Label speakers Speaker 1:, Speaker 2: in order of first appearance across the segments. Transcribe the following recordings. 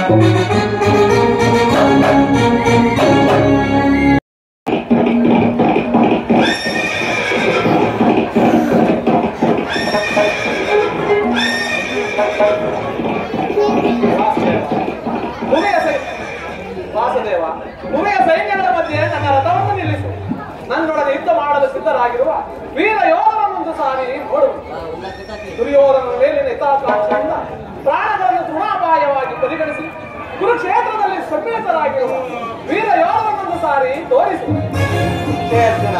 Speaker 1: ಭೂಮಿಯ ಸೈ ವಾಸುದೇವ ಭೂಮಿಯ ಸೈನ್ಯಗಳ ಮಧ್ಯೆ ನನ್ನ ರಥವನ್ನು ನಿಲ್ಲಿಸು ನನ್ನೊಡನೆ ಯುದ್ಧ ಮಾಡಲು ಸಿದ್ಧರಾಗಿರುವ ವೀರ ಯೋಧನನ್ನೊಂದು ಸಾರಿ ನೋಡು ದುರ್ಯೋಧನ ಮೇಲಿನ ಹಿತಾಕಾಂಕ್ಷೆಯಿಂದ ಪ್ರಾಣಗಳನ್ನು ತೃಣಾಪಾಯವಾಗಿ ಪರಿಗಣಿಸಿ ಕುರುಕ್ಷೇತ್ರದಲ್ಲಿ ಸಮ್ಮಿಳಿತರಾಗಿರುವ ವೀರ ಯೋಧನನ್ನೊಂದು ಸಾರಿ ತೋರಿಸು
Speaker 2: ಜಯ ಅರ್ಜುನ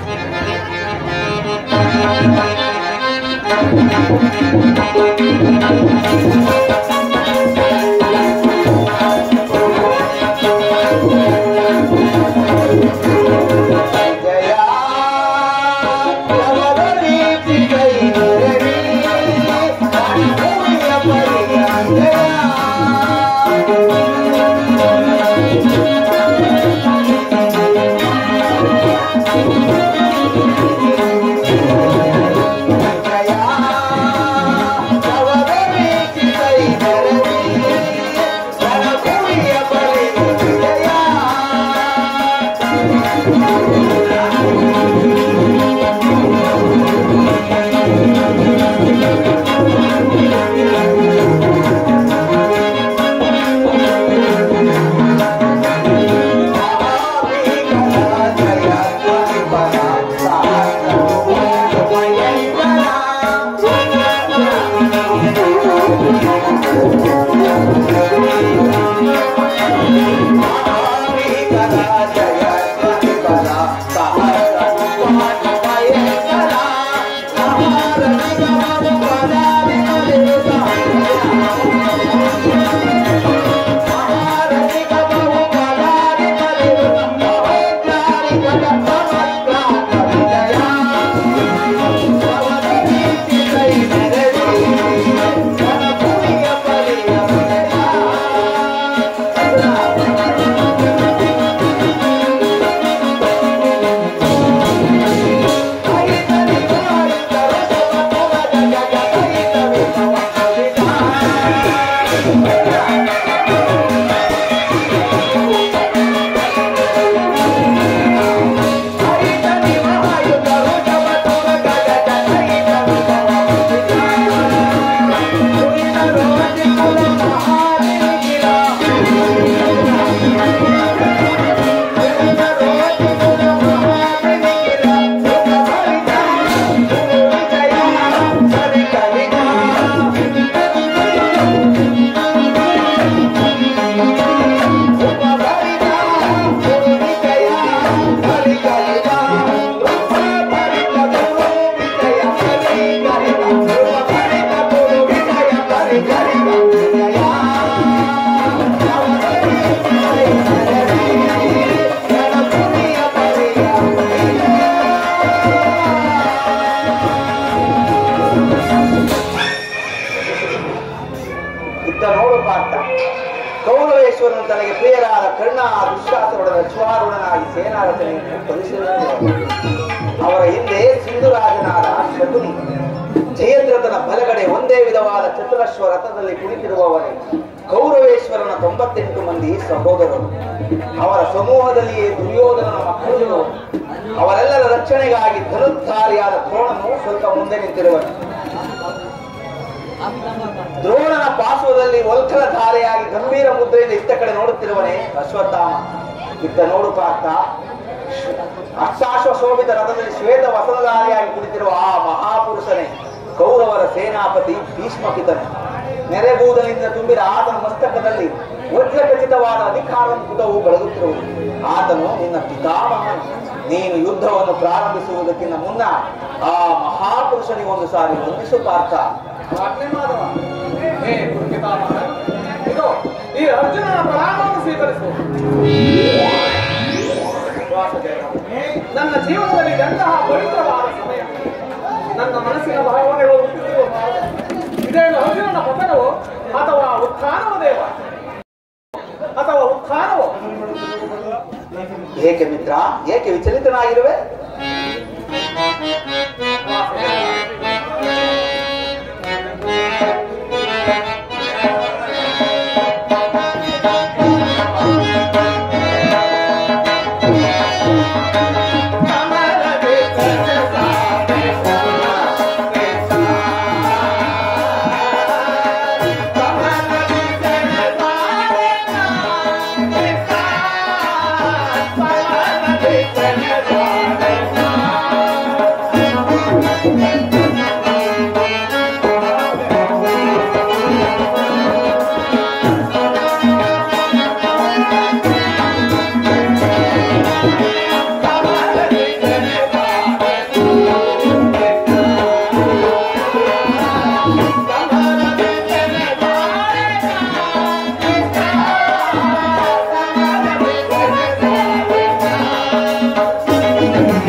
Speaker 2: ಜಯ ನವದ ರೀತಿ ಕೈಗೊರಳಿ, ಭೂಮಿಯ ಪರಿಗಂಜಯ. ಜಯ ನವದ ರೀತಿ ಕೈಗೊರಳಿ, ಭೂಮಿಯ ಪರಿಗಂಜಯ. ಇತ್ತ ನೋಡು ಪಾಠ ಕೌರವೇಶ್ವರನ ತನಗೆ ಪ್ರಿಯರಾದ ಕರ್ಣ ದುಶ್ಯಾಸನೊಡನ ಅಶ್ವಾರೂಢನಾಗಿ ಸೇನಾರಚನೆಯನ್ನು ಪರಿಶೀಲಿಸಿದನು ಅವರ ಹಿಂದೆ ಸಿಂಧುರಾಜನಾದ ಶಕುನಿ ಜಯದ್ರಥನ ಬಲಗಡೆ ಒಂದೇ ವಿಧವಾದ ಚತುರಶ್ವ ರಥದಲ್ಲಿ ಕುಳಿತಿರುವವನೇ ಕೌರವೇಶ್ವರನ ತೊಂಬತ್ತೆಂಟು ಮಂದಿ ಸಹೋದರರು ಅವರ ಸಮೂಹದಲ್ಲಿಯೇ ದುರ್ಯೋಧನನ ಮಕ್ಕಳು ಇರುವರು. ಅವರೆಲ್ಲರ ರಕ್ಷಣೆಗಾಗಿ ಧನುರ್ಧಾರಿಯಾದ ದ್ರೋಣನು ಸ್ವಲ್ಪ ಮುಂದೆ ನಿಂತಿರುವನು ದ್ರೋಣನ ಪಾರ್ಶ್ವದಲ್ಲಿ ಒಲ್ಕಲ ಧಾರೆಯಾಗಿ ಗಂಭೀರ ಮುದ್ರೆಯಿಂದ ಇತ್ತ ಕಡೆ ನೋಡುತ್ತಿರುವನೇ ಅಶ್ವತ್ಥಾಮ ಇತ್ತ ನೋಡು ಪಾರ್ಥ ಅಷ್ಟಾಶ್ವ ಶೋಭಿತ ರಥದಲ್ಲಿ ಶ್ವೇತ ವಸನಧಾರಿಯಾಗಿ ಕುಳಿತಿರುವ ಆ ಮಹಾಪುರುಷನೇ ಕೌರವರ ಸೇನಾಪತಿ ಭೀಷ್ಮಕಿತನು ನೆರೆಬೂದಲಿಂದ ತುಂಬಿದ ಆತನ ಮಸ್ತಕದಲ್ಲಿ ವಜ್ರಖಚಿತವಾದ ಅಧಿಕಾರ ಮುಕುಟವು ಬೆಳಗುತ್ತಿರುವುದು ಆತನು ನಿನ್ನ ಪಿತಾಮಹನು ನೀನು ಯುದ್ಧವನ್ನು ಪ್ರಾರಂಭಿಸುವುದಕ್ಕಿಂತ ಮುನ್ನ ಆ ಮಹಾಪುರುಷನಿಗೊಂದು ಸಾರಿ ವಂದಿಸು ಪಾರ್ಥ
Speaker 1: ಆಜ್ಞೆ ಮಾಧವ ಹೇ ಕುರುಪಿತಾಮಹ ಇದು ಈ ಅರ್ಜುನನ ಪ್ರಣಾಮವನ್ನು ಸ್ವೀಕರಿಸು ವಾಸುದೇವ ನನ್ನ ಜೀವನದಲ್ಲಿ ಎಂತಹ ಪವಿತ್ರವಾದ ಸಮಯ ನನ್ನ ಮನಸ್ಸಿನ ಭಾವನೆಗಳು ಹುಟ್ಟಿಸುವ ಭಾವ. ಇದೇನು ಅರ್ಜುನನ ಪತನವೋ ಅಥವಾ ಉತ್ಥಾನವ ದೇವ ಅಥವಾ ಉತ್ಥಾನವೋ
Speaker 2: ಏಕೆ ಮಿತ್ರ ಏಕೆ ವಿಚಲಿತನಾಗಿರುವೆ
Speaker 1: ವಾಸುದೇವ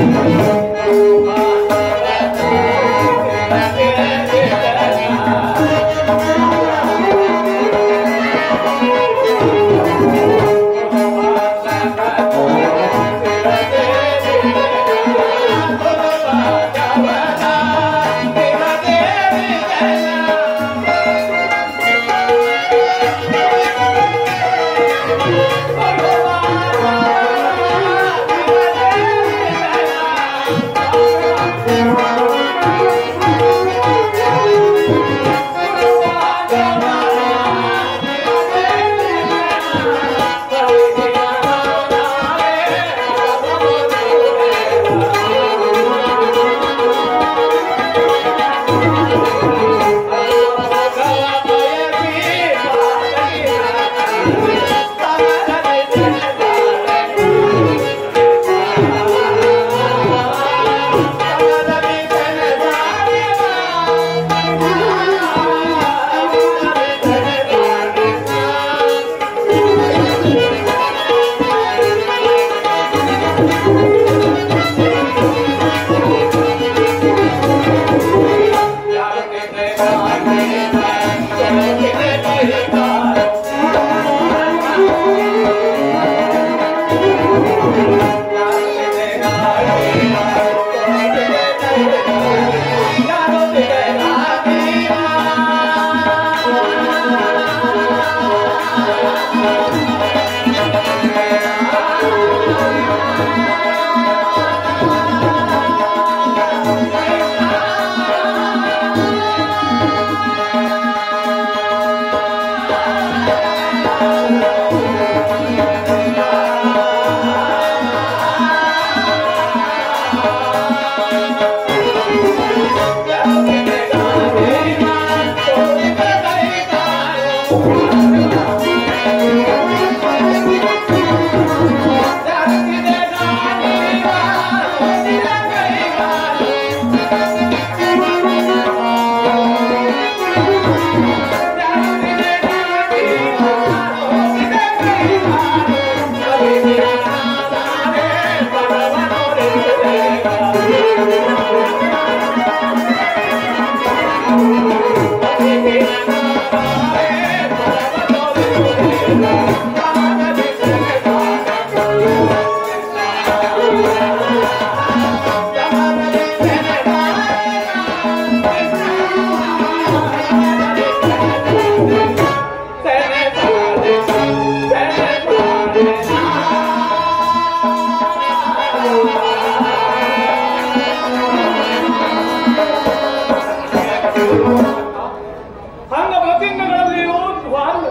Speaker 1: ಹಂಗ ಪ್ರತಿಜ್ಞೆಗಳಲ್ಲಿಯೂ ವಾಲ್ಯ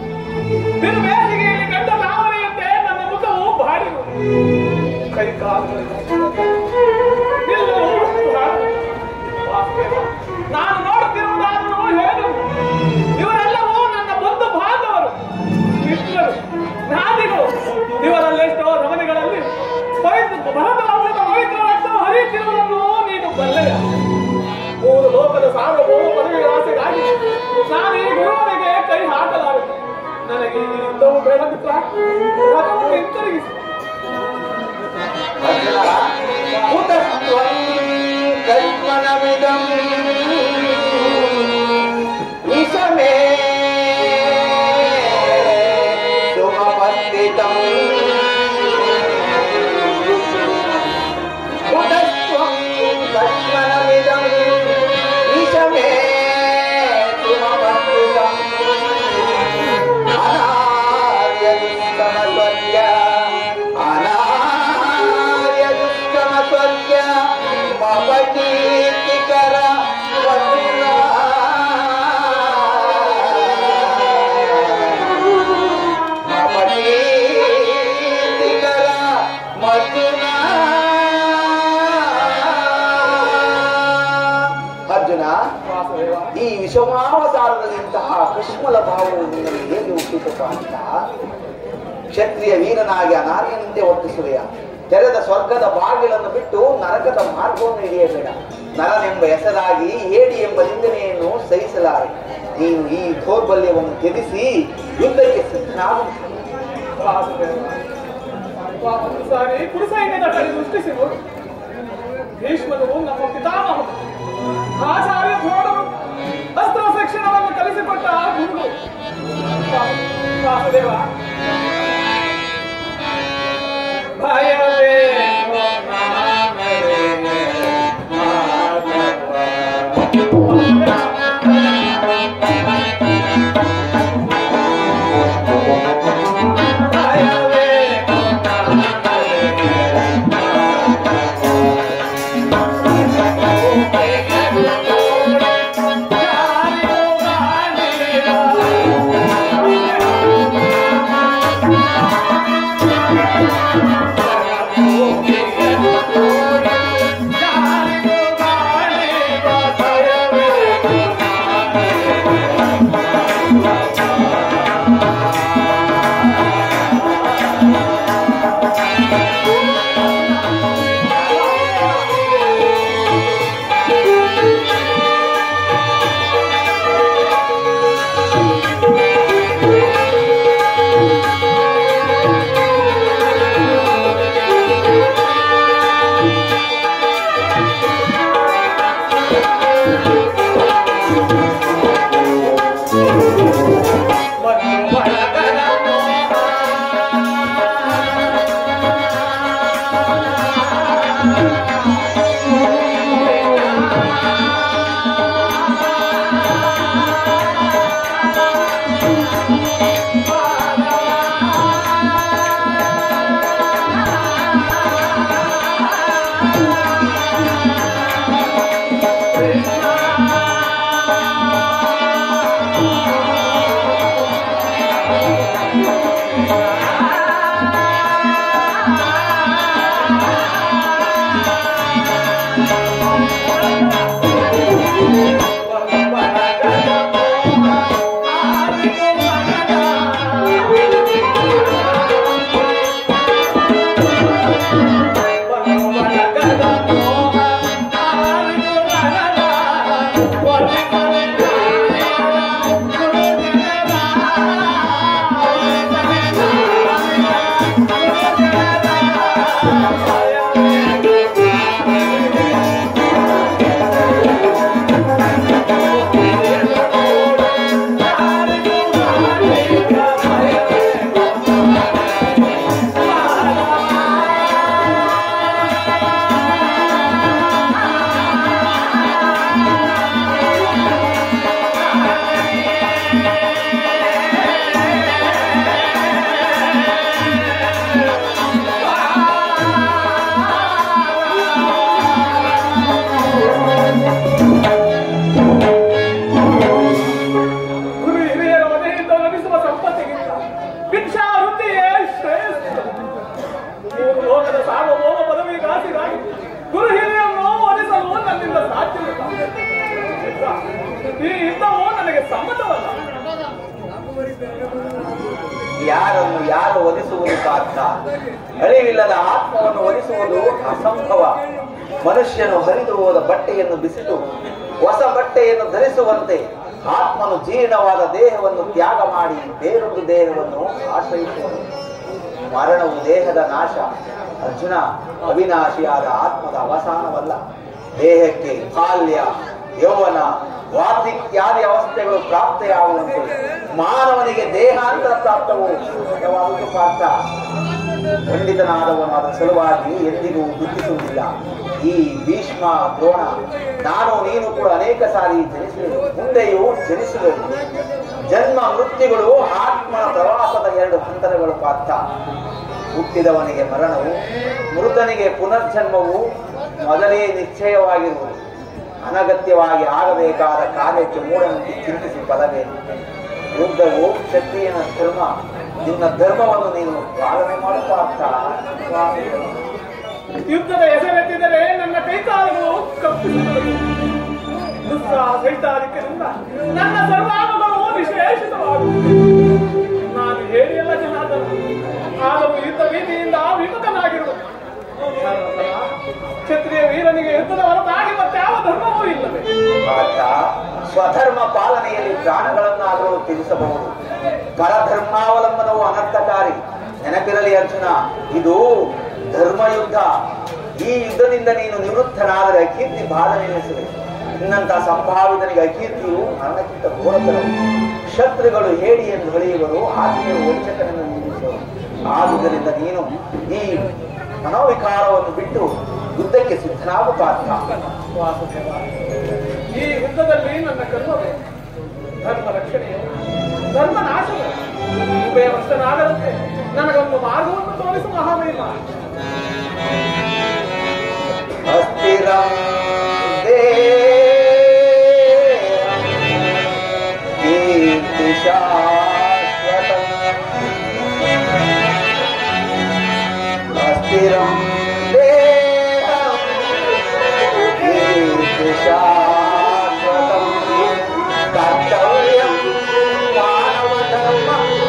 Speaker 1: ನಿನ್ನ ಬೇಸಿಗೆಯಲ್ಲಿ ಕಂಡ ನಾವನೆಯಂತೆ ನನ್ನ ಮುಖವು ಭಾರಿ ಕೈ ಕಾಲುಗಳು ನಿಲ್ಲುವು ಭಾರಿ. ವಾಸ್ತವ. ನಾನು ನೋಡುತ್ತಿರುವುದಾದರೂ ಹೇಳು ಇವರೆಲ್ಲವೂ ನನ್ನ ಬಂಧು ಬಾಂಧವರು ಮಿತ್ರರು ನಾದಿಗಳು ಇವರಲ್ಲೆಷ್ಟೋ ರಮಣಿಗಳಲ್ಲಿ ಪವಿತ್ರ ಭರತವಂಶದ ಪವಿತ್ರ ರಕ್ತವು ಹರಿಯುತ್ತಿರುವುದನ್ನು ನೀನು ಬಲ್ಲೆಯ ಮೂರು ಲೋಕದ ಸಾರ್ವಭೌಮ ಪದವಿಗಳ ಆಸೆಗಾಗಿ ನಾನು ಈ ಗುರುವನಿಗೆ ಕೈ ಹಾಕಲಾರೆ ನನಗೆ ಈ ಯುದ್ಧವು ಬೇಡ ಮಿತ್ರ ರಥವನ್ನು ಹಿಂತಿರುಗಿಸು
Speaker 2: ಉತಸ್ತ್ವಂ ಕಲ್ಪನಮಿದಂ ವಿಷಮೇ ಸುಮಪಸ್ಥಿತಂ ಉತಸ್ತ್ವಂ ಕಲ್ಪನಮಿದಂ ವಿಷಮೇ ಸುಮಪಸ್ಥಿತಂ ಅನಾರ್ಯದುತ್ತಮತ್ವರ್ಯ ಅನಾರ್ಯದುತ್ತಮತ್ವರ್ಯ ಮಮ ಕೀರ್ತಿಕರ ವಸುನಾ. ಮಮ ಕೀರ್ತಿಕರ ಮಧುನಾ. ಅರ್ಜುನ
Speaker 1: ವಾಸುದೇವ
Speaker 2: ಈ ವಿಷಮಾವತಾರದಲ್ಲಿ ಇಂತಹ ಕೃಷ್ಮಲ ಭಾವವು ನಿನ್ನಲ್ಲಿ ಹೇಗೆ ಹುಟ್ಟಿತಪ್ಪ ಅಂತ ಕ್ಷತ್ರಿಯ ವೀರನಾಗಿ ಅನಾರ್ಯನಂತೆ ವರ್ತಿಸುವೆಯ ತೆರೆದ ಸ್ವರ್ಗದ ಬಾಗಿಲನ್ನು ಬಿಟ್ಟು ನರಕದ ಮಾರ್ಗವನ್ನು ಹಿಡಿಯಬೇಡ ನರನೆಂಬ ಹೆಸರಾಗಿ ಏಡಿ ಎಂಬ ನಿಂದನೆಯನ್ನು ಸಹಿಸಲಾರೆ ನೀನು ಈ ದೌರ್ಬಲ್ಯವನ್ನು ತ್ಯಜಿಸಿ ಯುದ್ಧಕ್ಕೆ ಸಿದ್ಧನಾಗು
Speaker 1: ವಾಸುದೇವ ಒಂದು ಸಾರಿ ಕುರುಸೈನ್ಯದ ಕಡೆ ದೃಷ್ಟಿಸಿ ನೋಡು ಭೀಷ್ಮರು ನಮ್ಮ ಪಿತಾಮಹರು ಆಚಾರ್ಯ ದ್ರೋಣರು ಅಸ್ತ್ರ ಶಿಕ್ಷಣವನ್ನು ಕಲಿಸಿಕೊಟ್ಟ ಆ ಗುರುಗಳು ವಾ- ವಾಸುದೇವ ಭಯವೇ ಗುರು ಹಿರಿಯರ ಮನೆಯಿಂದ ಲಭಿಸುವ ಸಂಪತ್ತಿಗಿಂತ ಭಿಕ್ಷಾ ವೃತ್ತಿಯೇ ಶ್ರೇಷ್ಠ ನೀವು ಲೋಕದ ಸಾರ್ವಭೌಮ ಪದವಿಗಾಸಿಗಾಗಿ ಗುರು ಹಿರಿಯರನ್ನು ಒಲಿಸಲು ನನ್ನಿಂದ ಸಾಧ್ಯವಿಲ್ಲ ಈ ಯುದ್ಧವು ನನಗೆ ಸಮ್ಮತವಲ್ಲ
Speaker 2: ಯಾರನ್ನು ಯಾರು ಒಲಿಸುವುದು ಸಾಧ್ಯ ಅಳಿವಿಲ್ಲದ ಆತ್ಮವನ್ನು ಒಲಿಸುವುದು ಅಸಂಭವ ಮನುಷ್ಯನು ಹರಿದು ಹೋದ ಬಟ್ಟೆಯನ್ನು ಬಿಸಿದು ಹೊಸ ಬಟ್ಟೆಯನ್ನು ಧರಿಸುವಂತೆ ಆತ್ಮನು ಜೀರ್ಣವಾದ ದೇಹವನ್ನು ತ್ಯಾಗ ಮಾಡಿ ಬೇರೊಂದು ದೇಹವನ್ನು ಆಶ್ರಯಿಸುವನು ಮರಣವು ದೇಹದ ನಾಶ ಅರ್ಜುನ ಅವಿನಾಶಿಯಾದ ಆತ್ಮದ ಅವಸಾನವಲ್ಲ ದೇಹಕ್ಕೆ ಬಾಲ್ಯ ಯೌವನ ವಾರ್ಧಿಕ್ಯಾದಿ ಅವಸ್ಥೆಗಳು ಪ್ರಾಪ್ತಿಯಾಗುವಂತೆ ಮಾನವನಿಗೆ ದೇಹಾಂತರ ಪ್ರಾಪ್ತವು ಸಹಜವಾದುದು ಪಾತ್ರ ಪಂಡಿತನಾದವನು ಅದರ ಸಲುವಾಗಿ ಎಂದಿಗೂ ದುಃಖಿಸುವುದಿಲ್ಲ ಈ ಭೀಷ್ಮ ದ್ರೋಣ ನಾನು ನೀನು ಕೂಡ ಅನೇಕ ಸಾರಿ ಜನಿಸಿದೆವು ಮುಂದೆಯೂ ಜನಿಸುವೆವು ಜನ್ಮ ಮೃತ್ಯುಗಳು ಆತ್ಮನ ಪ್ರವಾಸದ ಎರಡು ಹಂತರಗಳು ಪಾತ್ರ ಹುಟ್ಟಿದವನಿಗೆ ಮರಣವು ಮೃತನಿಗೆ ಪುನರ್ಜನ್ಮವು ಮೊದಲೇ ನಿಶ್ಚಯವಾಗಿರುವುದು ಅನಗತ್ಯವಾಗಿ ಆಗಬೇಕಾದ ಕಾರ್ಯಕ್ಕೆ ಮೂಢನಂತೆ ಚಿಂತಿಸಿ ಫಲವೇನು ಯುದ್ಧವು ಕ್ಷತ್ರಿಯನ ಧರ್ಮ ನಿನ್ನ ಧರ್ಮವನ್ನು ನೀನು ಪಾಲನೆ ಮಾಡುತ್ತಾ
Speaker 1: ಯುದ್ಧದ ಹೆಸರೆತ್ತಿದರೆ ನನ್ನ ಕೈಕಾಲುಗಳು ಕಪ್ಪಿಸುತ್ತವೆ ದುಸ್ಸಾಹ ಸಹಿತಾಧಿಕ್ಯದಿಂದ ನನ್ನ ಸರ್ವಾಂಗಗಳು ವಿಶೇಷಿತವಾಗುತ್ತವೆ ನಾನು ಹೇಳಿಯಲ್ಲ ಜನಾರ್ದನ ಆಗಲೂ ಯುದ್ಧ ಭೀತಿಯಿಂದ ವಿಮುಖನಾಗಿರುವುದು ಜನಾರ್ದನ, ಕ್ಷತ್ರಿಯ ವೀರನಿಗೆ ಯುದ್ಧದ ಹೊರತಾಗಿ ಮತ್ತೆ ಯಾವ ಧರ್ಮವೂ ಇಲ್ಲವೇ
Speaker 2: ಆತ ಸ್ವಧರ್ಮ ಪಾಲನೆಯಲ್ಲಿ ಪ್ರಾಣಗಳನ್ನಾದರೂ ತಿಳಿಸಬಹುದು ಪರಧರ್ಮಾವಲಂಬನವು ಅನರ್ಥಕಾರಿ ನೆನಪಿರಲಿ ಅರ್ಜುನ ಇದು ಧರ್ಮಯುದ್ಧ ಈ ಯುದ್ಧದಿಂದ ನೀನು ನಿವೃತ್ತನಾದರೆ ಅಕೀರ್ತಿ ಬಾಧ ನಿಲ್ಲಿಸುವೆ ನಿನ್ನಂತಹ ಸಂಭಾವಿತನಿಗೆ ಅಕೀರ್ತಿಯು ಮರಣಕ್ಕಿಂತ ಘೋರತರವು ಶತ್ರುಗಳು ಹೇಳಿ ಎಂದು ಹೊಳೆಯುವರು ಆತ್ಮೀಯರು ವಂಚಕನನ್ನು ನಿಲ್ಲಿಸುವರು ಆದುದರಿಂದ ನೀನು ಈ ಮನೋವಿಕಾರವನ್ನು ಬಿಟ್ಟು ಯುದ್ಧಕ್ಕೆ ಸಿದ್ಧನಾಗು ಪಾತ್ರ
Speaker 1: ವಾಸುದೇವ ಈ ಯುದ್ಧದಲ್ಲಿ ನನ್ನ ಕರ್ಮವೇ ಧರ್ಮ ರಕ್ಷಣೆಯು ಧರ್ಮ ನಾಶವು ಉಭಯ ವರ್ಷನಾಗದಂತೆ ನನಗೊಂದು ಮಾರ್ಗವನ್ನು ತೋರಿಸು ಮಹಾಮಹಿಮ
Speaker 2: ಅಸ್ಥಿರಂ ದೇಹಂ ಕೀರ್ತಿ ಶಾಶ್ವತಂ ಅಸ್ಥಿರಂ ದೇಹಂ ಕೀರ್ತಿ ಶಾಶ್ವತಂ ಕರ್ತವ್ಯಂ ಮಾನವ ಧರ್ಮ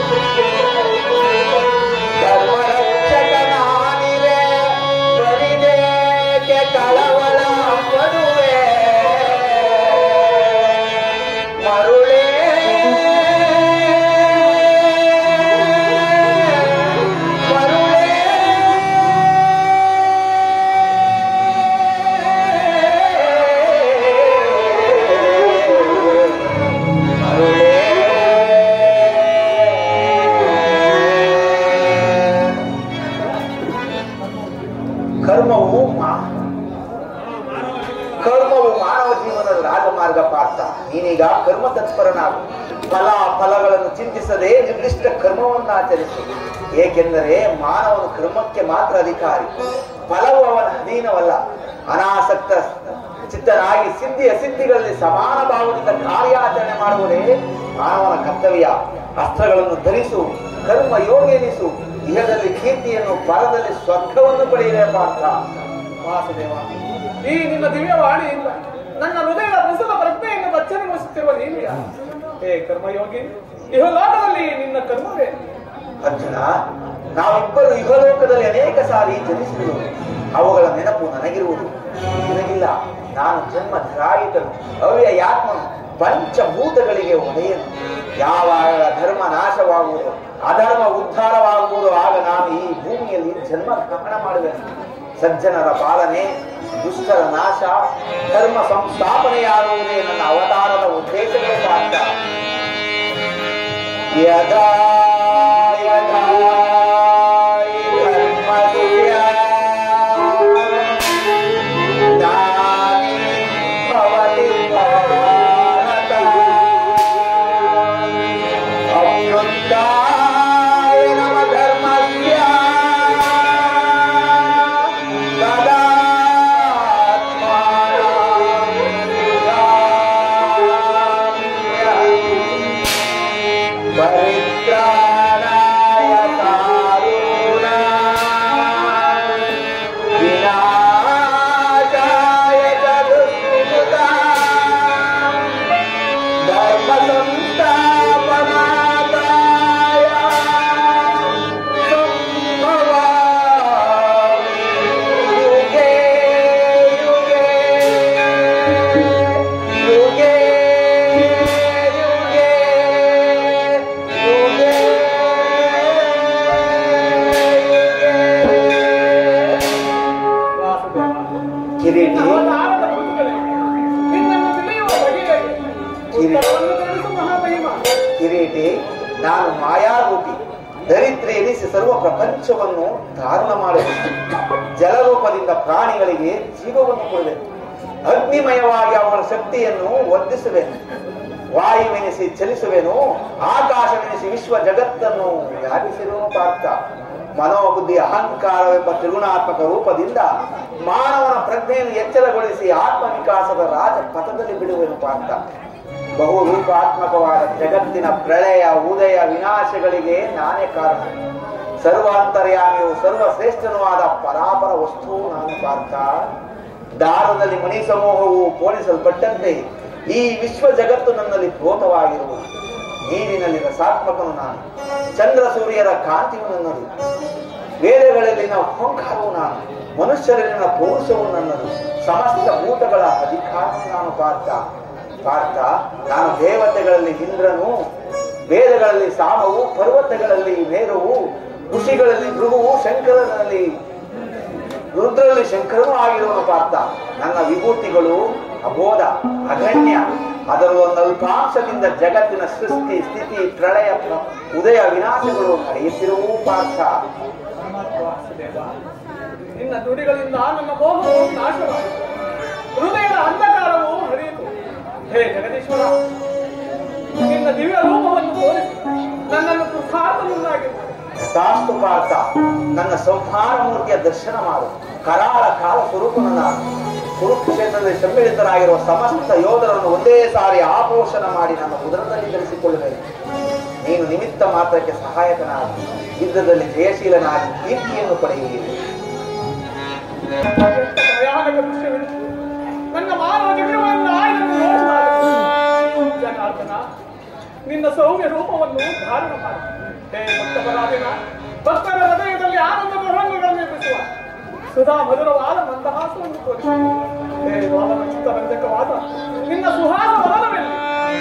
Speaker 2: ಧರ್ಮರಕ್ಷಕನಾಗಿವೆ ಬರಿದೇಕೆ ಕಳವಳ ಪಡುವೆ ಮರುಳೇ ಮರುಳೇ ಕರ್ಮವು ಮಾ- ಕರ್ಮವು ಮಾನವ ಜೀವನದ ರಾಜಮಾರ್ಗ ಪಾತ್ರ ನೀನೀಗ ಕರ್ಮ ತತ್ಪರನಾಗು ಫಲ ಫಲಗಳನ್ನು ಚಿಂತಿಸದೆ ನಿರ್ದಿಷ್ಟ ಕರ್ಮವನ್ನು ಆಚರಿಸು ಏಕೆಂದರೆ ಮಾನವನು ಕರ್ಮಕ್ಕೆ ಮಾತ್ರ ಅಧಿಕಾರಿ ಫಲವು ಅವನ ಅಧೀನವಲ್ಲ ಅನಾಸಕ್ತ ಚಿತ್ತನಾಗಿ ಸಿದ್ಧಿ ಅಸಿದ್ಧಿಗಳಲ್ಲಿ ಸಮಾನ ಭಾವದಿಂದ ಕಾರ್ಯಾಚರಣೆ ಮಾಡುವುದೇ ಮಾನವನ ಕರ್ತವ್ಯ ಅಸ್ತ್ರಗಳನ್ನು ಧರಿಸು ಕರ್ಮ ಯೋಗೆನಿಸು ಇಹದಲ್ಲಿ ಕೀರ್ತಿಯನ್ನು ಪರದಲ್ಲಿ ಸ್ವರ್ಗವನ್ನು ಪಡೆಯುವ ಪಾತ್ರ
Speaker 1: ವಾಸುದೇವ ಈ ನಿನ್ನ ದಿವ್ಯವಾಣಿಯಿಂದ ನನ್ನ ಹೃದಯದ ಪ್ರಸುತ ಪ್ರಜ್ಞೆಯನ್ನು ಬಚ್ಚನಗೊಳಿಸುತ್ತಿರುವ ನೀನು ಯಾರು? ಹೇ ಕರ್ಮಯೋಗಿ ಇಹಲೋಕದಲ್ಲಿ ನಿನ್ನ ಕರ್ಮವೇ
Speaker 2: ಅರ್ಜುನ ನಾವಿಬ್ಬರು ಇಹಲೋಕದಲ್ಲಿ ಅನೇಕ ಸಾರಿ ಜನಿಸಿರುವುದು ಅವುಗಳ ನೆನಪು ನನಗಿರುವುದು ನಿನಗಿಲ್ಲ ನಾನು ಜನ್ಮ ಧರಾಯಿತನು ಅವ್ಯಯಾತ್ಮನು ಪಂಚಭೂತಗಳಿಗೆ ಒಡೆಯನು ಯಾವಾಗ ಧರ್ಮ ನಾಶವಾಗುವುದು ಅಧರ್ಮ ಉದ್ಧಾರವಾಗುವುದು ಆಗ ನಾನು ಈ ಭೂಮಿಯಲ್ಲಿ ಜನ್ಮ ಗ್ರಹಣ ಮಾಡುವೆನು ಸಜ್ಜನರ ಪಾಲನೆ ದುಷ್ಟರ ನಾಶ ಧರ್ಮ ಸಂಸ್ಥಾಪನೆಯಾಗುವುದೇ ನನ್ನ ಅವತಾರದ ಉದ್ದೇಶಗಳು ಮಾತ್ರ ಯದಾ ಯದಾ ಹಿ ಧರ್ಮಸ್ಯ ಗ್ಲಾನಿರ್ಭವತಿ ಭಾರತ ಅಭ್ಯುತ್ಥಾಯ ನಮ ಧರ್ಮಸ್ಯ ತದಾತ್ಮಾನಂ ಪರಿತ್ರಾಣಾಯ ಸಾಧೂನಾಂ ವಿನಾಶಾಯ ಚತುಷ್ಕೃತಾಂ ಧರ್ಮ ಸಂಸ್ಥಾಪನಾರ್ಥಾಯ ಸಂಭವಾಮಿ ಯುಗೇ ಯುಗೇ ಯುಗೇ ಯುಗೇ ಯುಗೇ
Speaker 1: ವಾಸುದೇವ
Speaker 2: ಕಿರೀಟಿ
Speaker 1: ಅವತಾರದ ಋತುಗಳೇ ನಿನ್ನನ್ನು ತಿಳಿಯುವ ಬಗೆಗೆ ಉತ್ತರವನ್ನು ತಿಳಿಸು ಮಹಾಮಹಿಮ
Speaker 2: ಕಿರೀಟಿ ನಾನು ಮಾಯಾರೂಪಿ ದರಿದ್ರೆ ಎನಿಸಿ ಸರ್ವ ಪ್ರಪಂಚವನ್ನು ಧಾರಣ ಮಾಡಬೇಕು ಜಲರೂಪದಿಂದ ಪ್ರಾಣಿಗಳಿಗೆ ಜೀವವನ್ನು ಕೊಡಬೇಕು ಅಗ್ನಿಮಯವಾಗಿ ಅವರ ಶಕ್ತಿಯನ್ನು ವರ್ಧಿಸುವೆನು ವಾಯುವೆನಿಸಿ ಚಲಿಸುವೆನು ಆಕಾಶವೆನಿಸಿ ವಿಶ್ವ ಜಗತ್ತನ್ನು ವ್ಯಾಪಿಸಿರುವನು ಪಾರ್ಥ ಮನೋಬುದ್ಧಿ ಅಹಂಕಾರವೆಂಬ ತ್ರಿಗುಣಾತ್ಮಕ ರೂಪದಿಂದ ಮಾನವನ ಪ್ರಜ್ಞೆಯನ್ನು ಎಚ್ಚರಗೊಳಿಸಿ ಆತ್ಮವಿಕಾಸದ ರಾಜ ಪಥದಲ್ಲಿ ಬಿಡುವೆನು ಪಾರ್ಥ ಬಹು ರೂಪಾತ್ಮಕವಾದ ಜಗತ್ತಿನ ಪ್ರಳಯ ಉದಯ ವಿನಾಶಗಳಿಗೆ ನಾನೇ ಕಾರಣ ಸರ್ವಾಂತರ್ಯಾಮಿಯು ಸರ್ವಶ್ರೇಷ್ಠನೂ ಆದ ಪರಾಪರ ವಸ್ತುವು ನಾನು ಪಾರ್ಥ ದಾರದಲ್ಲಿ ಮಣಿ ಸಮೂಹವು ಪೋಣಿಸಲ್ಪಟ್ಟಂತೆ ಈ ವಿಶ್ವ ಜಗತ್ತು ನನ್ನಲ್ಲಿ ಪ್ರೋತವಾಗಿರುವುದು ನೀರಿನಲ್ಲಿ ರಸಾತ್ಮಕನು ನಾನು ಚಂದ್ರ ಸೂರ್ಯರ ಕಾಂತಿಯು ನನ್ನದು ವೇದಗಳಲ್ಲಿನ ಅಹಂಕಾರವು ನಾನು ಮನುಷ್ಯರಲ್ಲಿನ ಪೌರುಷವು ನನ್ನದು ಸಮಸ್ತ ಭೂತಗಳ ಅಧಿಕಾರವು ನಾನು ಪಾರ್ಥ ಪಾರ್ಥ ನಾನು ದೇವತೆಗಳಲ್ಲಿ ಇಂದ್ರನು ವೇದಗಳಲ್ಲಿ ಸಾಮವು ಪರ್ವತಗಳಲ್ಲಿ ಮೇರುವು ಋಷಿಗಳಲ್ಲಿ ಭೃಗುವು ಶಂಕರನಲ್ಲಿ ರುದ್ರಲ್ಲಿ ಶಂಕರನೂ ಆಗಿರುವನು ಪಾರ್ಥ ನನ್ನ ವಿಭೂತಿಗಳು ಅಬೋಧ ಅಗಣ್ಯ ಅದರಲ್ಲೊಂದು ಅಲ್ಪಾಂಶದಿಂದ ಜಗತ್ತಿನ ಸೃಷ್ಟಿ ಸ್ಥಿತಿ ಪ್ರಳಯ ಪ್ರ- ಉದಯ ವಿನಾಶಗಳು ನಡೆಯುತ್ತಿರುವು ಪಾರ್ಥ
Speaker 1: ವಾಸುದೇವ ನಿನ್ನ ನುಡಿಗಳಿಂದ ನನ್ನ ಮೋಹವು ನಾಶವಾಯಿತು ಹೃದಯದ ಅಂಧಕಾರವು ಹರಿಯಿತು ಹೇ ಜಗದೀಶ್ವರ ನಿನ್ನ ದಿವ್ಯ ರೂಪವನ್ನು ತೋರಿಸಿ ನನ್ನನ್ನು ಕೃತಾರ್ಥನನ್ನಾಗಿ ಮಾಡು.
Speaker 2: ತಾಸ್ತು ಪಾರ್ಥ ನನ್ನ ಸಂಹಾರ ಮೂರ್ತಿಯ ದರ್ಶನ ಮಾಡು ಕರಾಳ ಕಾಲ ಸ್ವರೂಪನನ್ನ ಕುರುಕ್ಷೇತ್ರದಲ್ಲಿ ಸಮ್ಮಿಳಿತರಾಗಿರುವ ಸಮಸ್ತ ಯೋಧರನ್ನು ಒಂದೇ ಸಾರಿ ಆಪೋಷಣ ಮಾಡಿ ನನ್ನ ಉದರದಲ್ಲಿ ಧರಿಸಿಕೊಳ್ಳಬೇಕು ನೀನು ನಿಮಿತ್ತ ಮಾತ್ರಕ್ಕೆ ಸಹಾಯಕನಾಗಿ ಯುದ್ಧದಲ್ಲಿ ಜಯಶೀಲನಾಗಿ ಕೀರ್ತಿಯನ್ನು ಪಡೆಯುವುದು
Speaker 1: ಎಂಥ ಭಯಾನಕ ದೃಶ್ಯವಿದು ನನ್ನ ಮಾನವ ಜೀವನವನ್ನ ಇದನ್ನು ನೋಡಲಾರದು. ಜನಾರ್ದನ ನಿನ್ನ ಸೌಮ್ಯ ರೂಪವನ್ನು ಧಾರಣ ಮಾಡು ಹೇ ಭಕ್ತಪರಾಧಿನ ಭಕ್ತರ ಹೃದಯದಲ್ಲಿ ಆನಂದದ ರಂಗುಗಳನ್ನು ನಿರ್ಮಿಸುವ ಸುಧಾ ಮಧುರವಾದ ಮಂದಹಾಸವನ್ನು ತೋರಿಸು ಹೇ ವಾಮನ ಚಿತ್ತರಂಜಕವಾದ ನಿನ್ನ ಸುಹಾಸ ವದನವೆಲ್ಲಿ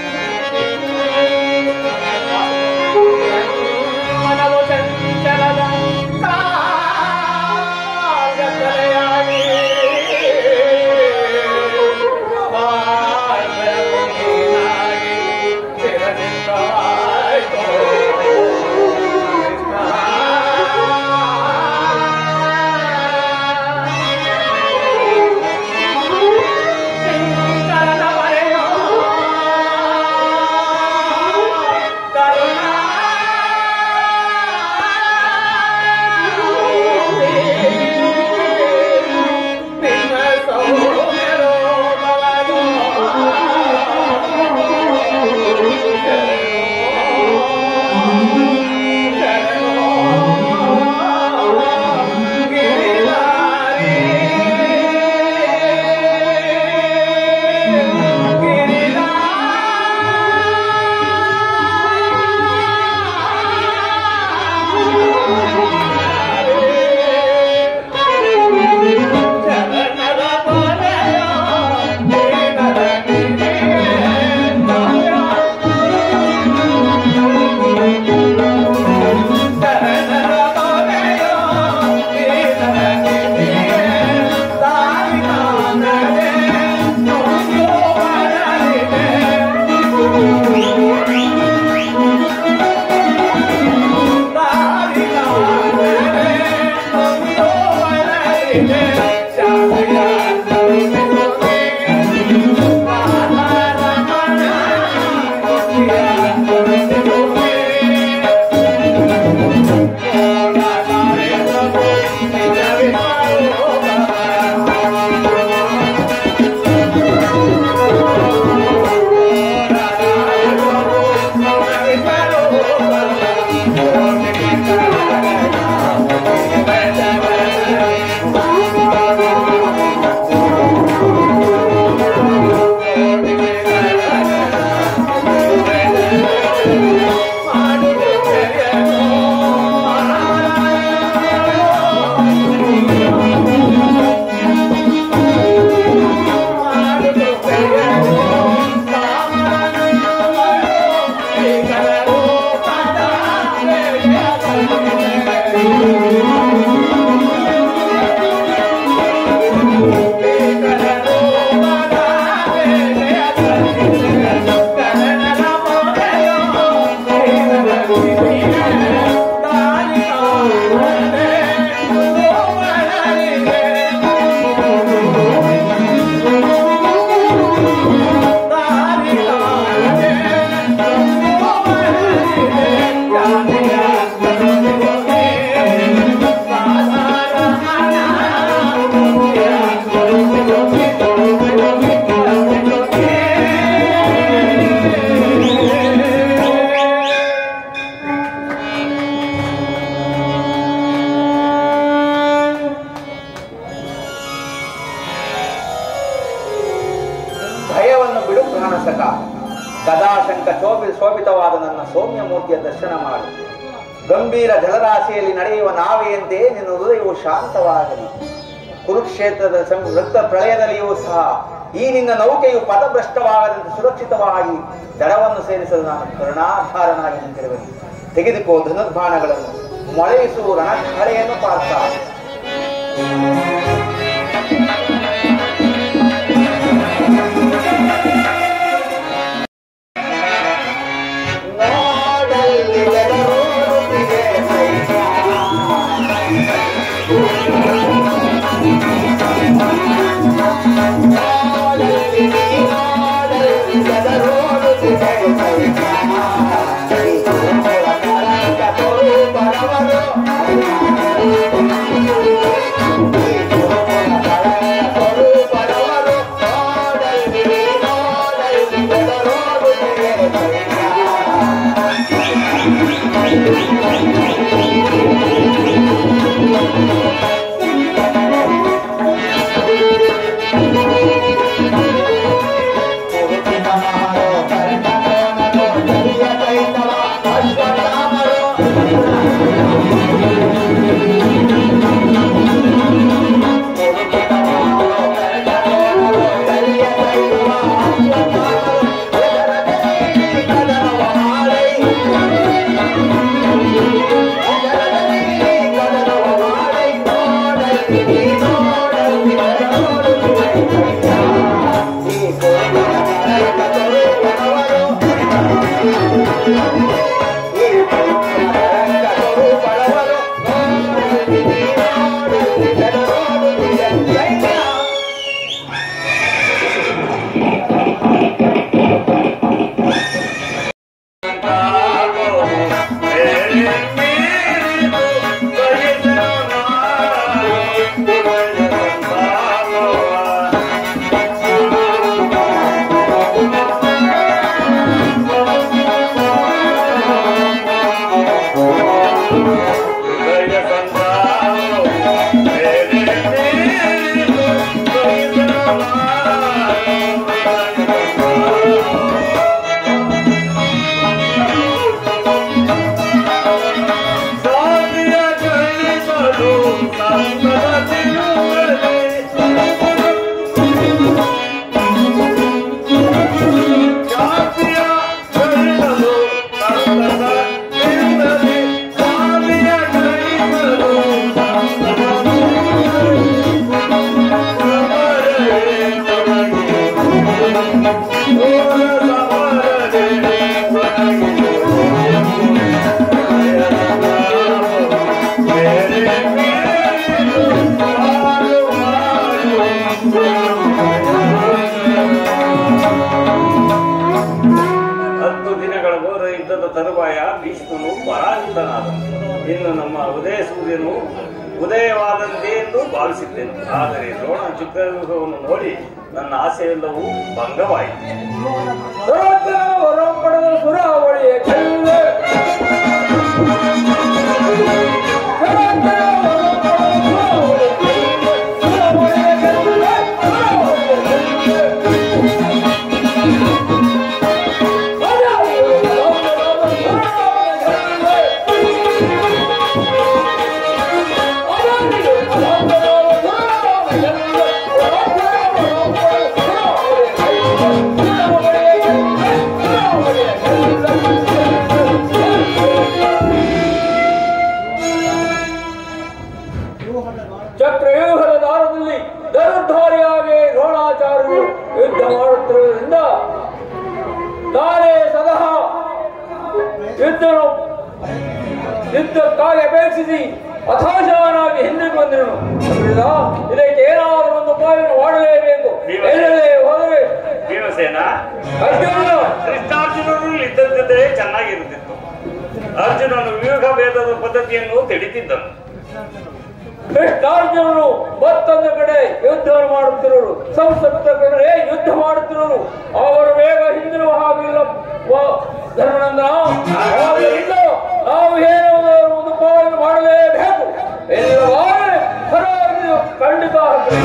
Speaker 1: ಮನವು ಚಂಚಲದ ಕಾಲಗಳೆಯಾಗಿ ಮಾರ್ಗವೀನಾಗಿ ಚಿರಚಿತ್ತವಾಯ್ತು. ಶಂಕರನ ಬರೆಯೋ
Speaker 2: ಭಯವನ್ನು ಬಿಡು ಪ್ರಾಣಸಕ ಗದಾಶಂಕ ಶೋಭಿ ಶೋಭಿತವಾದ ನನ್ನ ಸೌಮ್ಯ ಮೂರ್ತಿಯ ದರ್ಶನ ಮಾಡು ಗಂಭೀರ ಜಲರಾಶಿಯಲ್ಲಿ ನಡೆಯುವ ನಾವೆಯಂತೆ ನಿನ್ನ ಹೃದಯವು ಶಾಂತವಾಗಲಿ ಕುರುಕ್ಷೇತ್ರದ ಸಂ- ರಕ್ತ ಪ್ರಳಯದಲ್ಲಿಯೂ ಸಹ ಈ ನಿನ್ನ ನೌಕೆಯು ಪದಭ್ರಷ್ಟವಾಗದಂತೆ ಸುರಕ್ಷಿತವಾಗಿ ದಡವನ್ನು ಸೇರಿಸಲು ನಾನು ಕರುಣಾಧಾರನಾಗಿ ನಿಂತಿರುವೆನು ತೆಗೆದುಕೋ ಧನುರ್ಬಾಣಗಳನ್ನು ಮೊಳೆಯಿಸುವ ರಣಕಳೆಯನ್ನು ಪಾರ್ಥ ನಾಡಲ್ಲಿ ಬೆದರೋಡುತ್ತಿದೆ ಸೈನ್ಯ. ನಾಡಲ್ಲಿ ನಾಡಲ್ಲಿ ಬೆದರೋಡುತ್ತಿದೆ ಸೈನ್ಯ. ಈ ಕುರುಬರ ಕಳಂಕ ತೊರು ಬಡವರು. ಈ ಕುರುಬರ ಕಳಂಕ ತೊರು ಬಡವರು. ನಾಡಲ್ಲಿ ನಾಡಲ್ಲಿ ಬೆದರೋಡುತ್ತಿದೆ ಸೈನ್ಯ. ಪುರುಷಿತಮಹರೋ ಕರ್ಣಕೋನರೋ ಕರಿಯ ಕೈತವ ಅಶ್ವತ್ಥಾಮರೋ ಪುರುಷಿತಮಹರೋ ಕರ್ಣಕೋನರೋ ಕರಿಯ ಕೈತವ ಅಶ್ವತ್ಥಾಮರೋ ಎದರ ಕೈಲಿ ಕದನವ ಮಾಡೈ ಎದರ ಕೈಲಿ ಕದನವ ಮಾಡೈ ನೋಡಲ್ಲಿ ನೋಡಲ್ಲಿ ನೋಡುತ್ತಿದೆ ಈ ಕೋಟೆಯ ಕರಕ ತೊರೆ ಬಡವರು ಈ ಕೋಟೆಯ ಕರಕ ತೊರೆ ಬಡವರು ನೋಡಲ್ಲಿ ನೋಡಲ್ಲಿ ಬೆದರೋಡುತ್ತಿದೆ ಸೈನ್ಯ
Speaker 3: ಹತ್ತು ದಿನಗಳ ಘೋರ ಯುದ್ಧದ ತರುವಾಯ ಭೀಷ್ಮನು ಪರಾಜಿತನಾದ ಇನ್ನು ನಮ್ಮ ಉದಯ ಸೂರ್ಯನು ಉದಯವಾದಂತೆ ಎಂದು ಭಾವಿಸಿದ್ದೆನು ಆದರೆ ದ್ರೋಣ ಚುಕ್ರವ್ಯೂಹವನ್ನು ನೋಡಿ ನನ್ನ ಆಸೆಯೆಲ್ಲವೂ ಭಂಗವಾಯಿತು
Speaker 1: ದುರೋತ್ತಮ ವರಂ ಪಡೆದ ಸುರಾವಳಿಯ ಕೆಲ್ಲೆ. ದುರೋತ್ತಮ ವರಂ ಪಡೆದ ಸುರಾವಳಿಯ ಕೆಲ್ಲೆ. ಸುರಾವಳಿಯ ಕೆಲ್ಲೆ. ಸುರಾವಳಿಯ ಕೆಲ್ಲೆ. ಅದಾಗಿಯೂ ದುರೋತ್ತಮ ಸುರಾವಳಿಯ ಕೆಲ್ಲೆ. ಅದಾಗಿಯೂ ದುರೋತ್ತಮ ಸುರಾವಳಿಯ ಕೆಲ್ಲೆ. ದುರೋತ್ತಮ ವರಂ ಪಡೆದ ಸುರಾವಳಿಯ ಕೆಲ್ಲೆ. ಸುರಾವಳಿಯ ಕೆಲ್ಲೆ. ಸುರಾವಳಿಯ ಕೆಲ್ಲೆ. ಚಕ್ರವ್ಯೂಹದ ದಾರದಲ್ಲಿ ಧನುರ್ಧಾರಿಯಾಗಿ ದ್ರೋಣಾಚಾರ್ಯರು ಯುದ್ಧ ಮಾಡುತ್ತಿರುವುದರಿಂದ ನಾನೇ ಸದಾ ಯುದ್ಧನು ಯುದ್ಧಕ್ಕಾಗಿ ಅಪೇಕ್ಷಿಸಿ ಹತಾಶವನಾಗಿ ಹಿಂದಕ್ಕೆ ಬಂದಿರುನು ಅದರಿಂದ ಇದಕ್ಕೆ ಏನಾದರೂ ಒಂದು ಉಪಾಯವನ್ನು ಮಾಡಲೇಬೇಕು ಎಲ್ಲದೆ ಹೋದರೆ
Speaker 3: ಭೀಮಸೇನ
Speaker 1: ಅರ್ಜುನ
Speaker 3: ಕೃಷ್ಣಾರ್ಜುನರು ಇದ್ದದ್ದಿದ್ದರೆ ಚೆನ್ನಾಗಿರುತ್ತಿತ್ತು ಅರ್ಜುನನು ವ್ಯೂಹ ಭೇದದ ಪದ್ಧತಿಯನ್ನು ತಿಳಿದಿದ್ದನು
Speaker 1: ಕೃಷ್ಣಾರ್ಜುನರು ಮತ್ತೊಂದು ಕಡೆ ಯುದ್ಧವನ್ನು ಮಾಡುತ್ತಿರುವರು ಸಂಸಪ್ತ ಕಡೆ ಯುದ್ಧ ಮಾಡುತ್ತಿರುವರು ಅವರು ಬೇಗ ಹಿಂದಿರುವ ಹಾಗಿಲ್ಲ ವ- ಧರ್ಮನಂದನ ಆದ್ದರಿಂದ ನಾವು ಏನೋ ಒಂದು ಉಪಾಯವನ್ನು ಮಾಡಲೇಬೇಕು ಇಲ್ಲವಾದರೆ ಪರವಾಗಿಯೂ ಖಂಡಿತ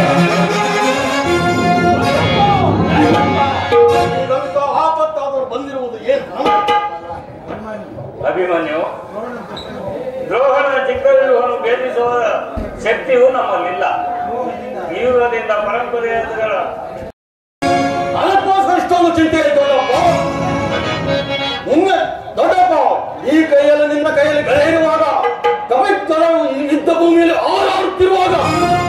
Speaker 4: ಈಗಂತ ಆಪತ್ತಾದರೂ ಬಂದಿರುವುದು ಏನು
Speaker 3: ಅಭಿಮನ್ಯು ದ್ರೋಹಣ ಚಿಕ್ಕವ್ಯೂಹವನ್ನು ಭೇದಿಸುವ ಶಕ್ತಿಯು ನಮ್ಮಲ್ಲಿಲ್ಲ ವ್ಯೂಹದಿಂದ ಪರಂಪರೆಗಳ
Speaker 4: ಅದಕ್ಕೋಸ್ಕರ ಇಷ್ಟೊಂದು ಚಿಂತೆ ದೊಡ್ಡಪ್ಪ ಮುನ್ನೆ ದೊಡ್ಡಪ್ಪ ಈ ಕೈಯಲ್ಲಿ ನಿನ್ನ ಕೈಯಲ್ಲಿ ಬೆಳೆ ಇರುವಾಗ ಕವಿತ್ವರವು ಈ ಯುದ್ಧ ಭೂಮಿಯಲ್ಲಿ ಆರಾಡುತ್ತಿರುವಾಗ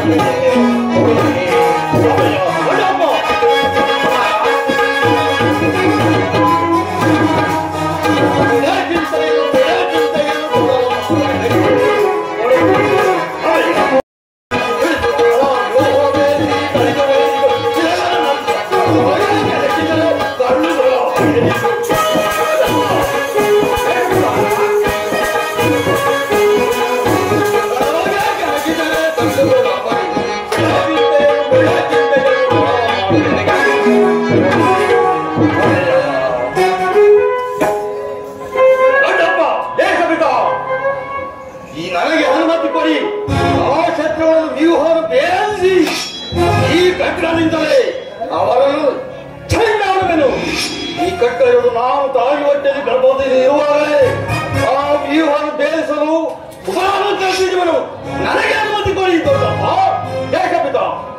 Speaker 4: ದೊಡ್ಡಪ್ಪ ದೇಶಪಿತ ಈ ನನಗೆ ಅನುಮತಿ ಕೊಡಿ ಆ ಶತ್ರುಗಳನ್ನು ವ್ಯೂಹವನ್ನು ಬೇರಿಸಿ ಈ ಕಟ್ಟಡದಿಂದಲೇ ಅವರನ್ನು ಛೈ ಮಾಡುವೆನು ಈ ಕಟ್ಟಡ ಇರುವುದು ನಾನು ತಾಯಿ ಹೊಟ್ಟೆಯಲ್ಲಿ ಗರ್ಭದಲ್ಲಿ ಇರುವಾಗಲೇ ಆ ವ್ಯೂಹವನ್ನು ಬೇರಿಸಲು ಉಪಹಾರ ಕಲ್ಪಿಸುವನು ನನಗೆ ಅನುಮತಿ ಕೊಡಿ ದೊಡ್ಡಪ್ಪ ದೇಶಪಿತ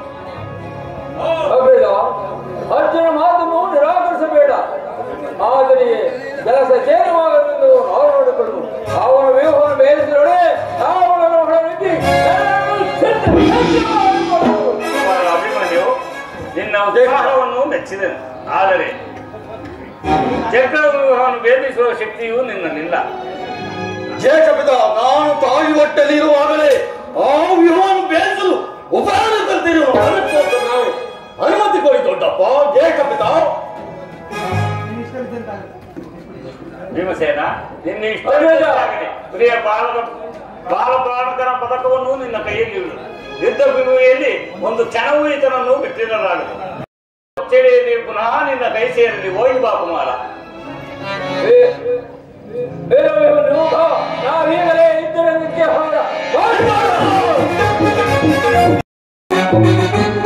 Speaker 5: ಅಬೇಡ ಅರ್ಜುನ ಮಾತನ್ನು ನಿರಾಕರಿಸಬೇಡ ಆದರೆ ಕೆಲಸ ಚೇರವಾಗಲೆಂದು ನಾವು ನೋಡಿಕೊಳ್ಳು ಅವನ ವ್ಯೂಹವನ್ನು ಬೇಯಿಸಿದೊಡೆ ಅವನನ್ನು ಹೊರಬಿದ್ದು ನನ್ನನ್ನು ಚೆಂದ ಚೆಂದ
Speaker 3: ಕುಮಾರ ಅಭಿಮನ್ಯು ನಿನ್ನ ಉತ್ಸಾಹವನ್ನು ಮೆಚ್ಚಿದೆನು ಆದರೆ ಚಕ್ರವ್ಯೂಹವನ್ನು ಭೇದಿಸುವ ಶಕ್ತಿಯು ನಿನ್ನಲ್ಲಿಲ್ಲ
Speaker 4: ಜೇಕಪಿತ ನಾನು ತಾಯಿ ಹೊಟ್ಟೆಯಲ್ಲಿ ಇರುವಾಗಲೇ ಆ ವ್ಯೂಹವನ್ನು ಬೇಯಿಸಲು ಉಪಹಾರ ಕಲ್ತಿರುವ ಅದಕ್ಕೋಸ್ಕರ ನಾವು ಅನುಮತಿ ಕೊಡಿ ದೊಡ್ಡಪ್ಪ ಜೇಕಪಿತ
Speaker 3: ಭೀಮಸೇನ ನಿನ್ನ ಇಷ್ಟ
Speaker 5: ಅಭಿಮನ್ಯು.
Speaker 3: ಆಗಲಿ. ಪ್ರಿಯ ಬಾಲಕ ಬಾಲ ಪ್ರಾಣಕರ ಪದಕವನ್ನು ನಿನ್ನ ಕೈಯಲ್ಲಿ ಇಡು ಯುದ್ಧ ಭೂಮಿಯಲ್ಲಿ ಒಂದು ಕ್ಷಣವೂ ಈತನನ್ನು ಬಿಟ್ಟಿರಲಾಗದು ಚಳಿಯಲ್ಲಿ ಪುನಃ ನಿನ್ನ ಕೈ ಸೇರಲಿ ಹೋಗಿ ಬಾ ಕುಮಾರ
Speaker 5: ನಾವೀಗಲೇ ಇದ್ದರಂತೆ ಹೊರ